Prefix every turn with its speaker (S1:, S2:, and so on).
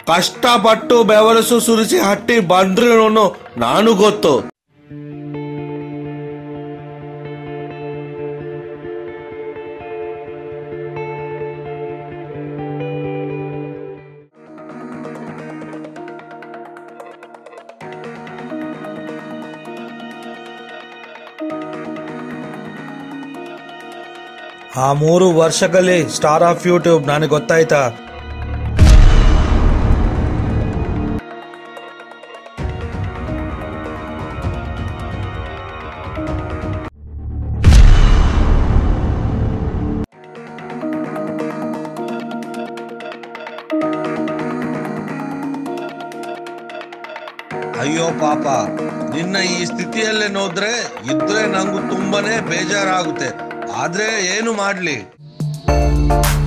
S1: ಕಷ್ಟಪಟ್ಟು ಬೆವರಸು ಸುರಿಸಿ ಹಟ್ಟಿ ಬಂದ್ರೂ ನಾನು ಗೊತ್ತು
S2: ಆ ಮೂರು ವರ್ಷದಲ್ಲಿ ಸ್ಟಾರ್ ಆಫ್ ಯೂಟ್ಯೂಬ್ ನನಗೆ ಗೊತ್ತಾಯ್ತಾ
S1: ಅಯ್ಯೋ ಪಾಪ ನಿನ್ನ ಈ ಸ್ಥಿತಿಯಲ್ಲೇ ನೋದ್ರೆ ಇದ್ರೆ ನಂಗೂ ತುಂಬಾನೇ ಬೇಜಾರಾಗುತ್ತೆ ಆದ್ರೆ ಏನು ಮಾಡ್ಲಿ